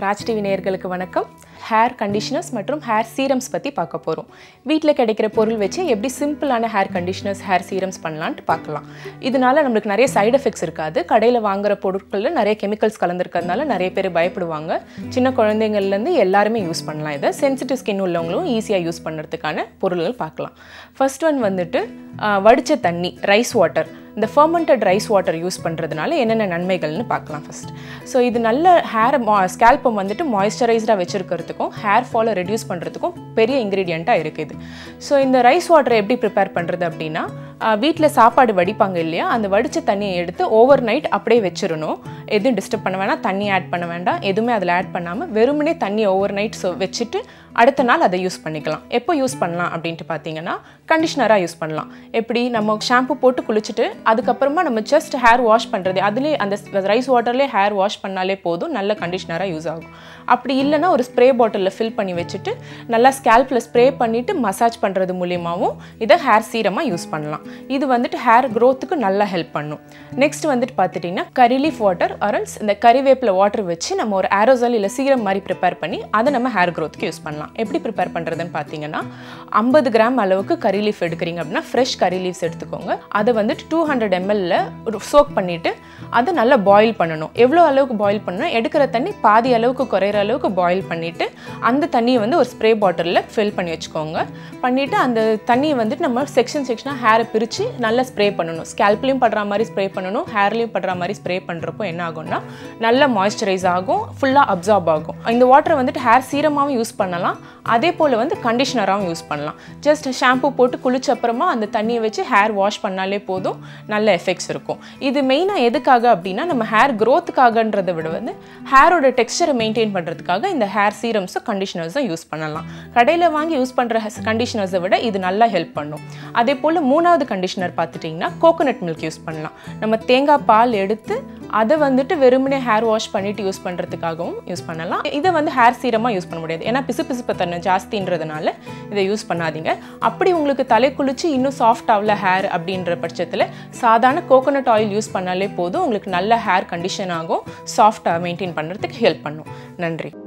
Raj TV நேயர்களுக்கு வணக்கம் hair conditioners மற்றும் ஹேர் சீரம்ஸ் பற்றி பார்க்க போகிறோம் வீட்டில் கிடைக்கிற பொருள் வச்சு எப்படி சிம்பிளான ஹேர் கண்டிஷனர்ஸ் ஹேர் சீரம்ஸ் பண்ணலான்ட்டு பார்க்கலாம் இதனால நம்மளுக்கு நிறைய சைடு எஃபெக்ட்ஸ் இருக்காது கடையில் வாங்குற பொருட்களில் நிறைய கெமிக்கல்ஸ் கலந்துருக்கிறதுனால நிறைய பேர் பயப்படுவாங்க சின்ன குழந்தைங்கள்லேருந்து எல்லாருமே யூஸ் பண்ணலாம் இதை சென்சிட்டிவ் ஸ்கின் உள்ளவங்களும் ஈஸியாக யூஸ் பண்ணுறதுக்கான பொருள்கள் பார்க்கலாம் ஃபர்ஸ்ட் ஒன் வந்துட்டு ஆஹ், வடிச்ச தண்ணி ரைஸ் வாட்டர் இந்த ஃபர்மெண்டட் ரைஸ் வாட்டர் யூஸ் பண்ணுறதுனால என்னென்ன நன்மைகள்னு பார்க்கலாம் ஃபர்ஸ்ட் ஸோ இது நல்ல ஹேர் ஸ்கேல்ப்பை வந்துட்டு மாய்ஸ்சரைஸ்டாக வச்சுருக்கிறதுக்கும் ஹேர் ஃபாலை ரெடியூஸ் பண்ணுறதுக்கும் பெரிய இன்க்ரீடியண்ட்டாக இருக்குது ஸோ இந்த ரைஸ் வாட்டரை எப்படி ப்ரிப்பேர் பண்ணுறது அப்படின்னா வீட்டில் சாப்பாடு வடிப்பாங்க இல்லையா அந்த வடித்த தண்ணியை எடுத்து ஓவர் நைட் அப்படியே வச்சிடணும் எதுவும் டிஸ்டர்ப் பண்ண வேணாம் தண்ணி ஆட் பண்ண வேண்டாம் எதுவுமே அதில் ஆட் பண்ணாமல் வெறுமனே தண்ணி ஓவர் நைட் வச்சுட்டு அடுத்த நாள் அதை யூஸ் பண்ணிக்கலாம் எப்போ யூஸ் பண்ணலாம் அப்படின்ட்டு பார்த்தீங்கன்னா கண்டிஷ்னராக யூஸ் பண்ணலாம் எப்படி நம்ம ஷாம்பு போட்டு குளிச்சுட்டு அதுக்கப்புறமா நம்ம ஜஸ்ட் ஹேர் வாஷ் பண்ணுறது அதுலேயே அந்த ரைஸ் வாட்டர்லேயே ஹேர் வாஷ் பண்ணாலே போதும் நல்ல கண்டிஷ்னராக யூஸ் ஆகும் அப்படி இல்லைன்னா ஒரு ஸ்ப்ரே பாட்டிலில் ஃபில் பண்ணி வச்சுட்டு நல்லா ஸ்கேல்பில் ஸ்ப்ரே பண்ணிவிட்டு மசாஜ் பண்ணுறது மூலியமாகவும் இதை ஹேர் சீரமாக யூஸ் பண்ணலாம் இது வந்துட்டு ஹேர் க்ரோத்துக்கு நல்லா ஹெல்ப் பண்ணும் நெக்ஸ்ட் வந்துட்டு பார்த்துட்டிங்கன்னா கரிலீஃப் வாட்டர் அரல்ஸ் இந்த கறிவேப்பிலை வாட்டர் வச்சு நம்ம ஒரு ஆரோசல் இல்லை சீரம் மாதிரி ப்ரிப்பேர் பண்ணி அதை நம்ம ஹேர் க்ரோத்துக்கு யூஸ் பண்ணலாம் எப்படி ப்ரிப்பேர் பண்ணுறதுன்னு பார்த்தீங்கன்னா ஐம்பது கிராம் அளவுக்கு கறி லீஃப் எடுக்கிறீங்க அப்படின்னா ஃப்ரெஷ் கறி லீவ்ஸ் எடுத்துக்கோங்க அதை வந்துட்டு டூ ஹண்ட்ரட் எம்எல்ல ஒரு சோக் பண்ணிவிட்டு அதை நல்லா பாயில் பண்ணணும் எவ்வளோ அளவுக்கு பாயில் பண்ணணும் எடுக்கிற தண்ணி பாதி அளவுக்கு குறையிற அளவுக்கு பாயில் பண்ணிவிட்டு அந்த தண்ணியை வந்து ஒரு ஸ்ப்ரே பாட்டிலில் ஃபில் பண்ணி வச்சுக்கோங்க பண்ணிவிட்டு அந்த தண்ணியை வந்துட்டு நம்ம செக்ஷன் செக்ஷனாக ஹேரை பிரித்து நல்லா ஸ்ப்ரே பண்ணணும் ஸ்கேல்ப்லேயும் படுற மாதிரி ஸ்ப்ரே பண்ணணும் ஹேர்லேயும் படுற மாதிரி ஸ்ப்ரே பண்ணுறப்போ என்ன ஆகும்னா நல்லா மாய்ஸ்சரைஸ் ஆகும் ஃபுல்லாக அப்சார்ப் ஆகும் இந்த வாட்டரை வந்துட்டு ஹேர் சீரமாகவும் யூஸ் பண்ணலாம் அதே போல் வந்து கண்டிஷனராகவும் யூஸ் பண்ணலாம் ஜஸ்ட் ஷாம்பு போட்டு குளிச்ச அப்புறமா அந்த தண்ணியை வச்சு ஹேர் வாஷ் பண்ணாலே போதும் நல்ல எஃபெக்ட்ஸ் இருக்கும் இது மெயினாக எதுக்காக அப்படின்னா நம்ம ஹேர் க்ரோத்துக்காகன்றதை விட வந்து ஹேரோட டெக்ஸ்டரை மெயின்டைன் பண்ணுறதுக்காக இந்த ஹேர் சீரம்ஸும் கண்டிஷனர்ஸும் யூஸ் பண்ணலாம் கடையில் வாங்கி யூஸ் பண்ணுற கண்டிஷனர்ஸை விட இது நல்லா ஹெல்ப் பண்ணும் அதே போல் மூணாவது கண்டிஷனர் பார்த்துட்டிங்கன்னா கோகோனட் மில்க் யூஸ் பண்ணலாம் நம்ம தேங்காய் பால் எடுத்து அதை வந்துட்டு வெறுமனே ஹேர் வாஷ் பண்ணிட்டு யூஸ் பண்ணுறதுக்காகவும் யூஸ் பண்ணலாம் இதை வந்து ஹேர் சீரமாக யூஸ் பண்ண முடியாது ஏன்னா பிசு பிசுப்பு தன்மை ஜாஸ்தின்றதுனால இதை யூஸ் பண்ணாதீங்க அப்படி உங்களுக்கு தலை குளிச்சு இன்னும் சாஃப்ட் ஆகல ஹேர் அப்படின்ற பட்சத்தில் சாதாரண கோகோனட் ஆயில் யூஸ் பண்ணாலே போதும் உங்களுக்கு நல்ல ஹேர் கண்டிஷன் ஆகும் சாஃப்டாக மெயின்டைன் பண்ணுறதுக்கு ஹெல்ப் பண்ணும் நன்றி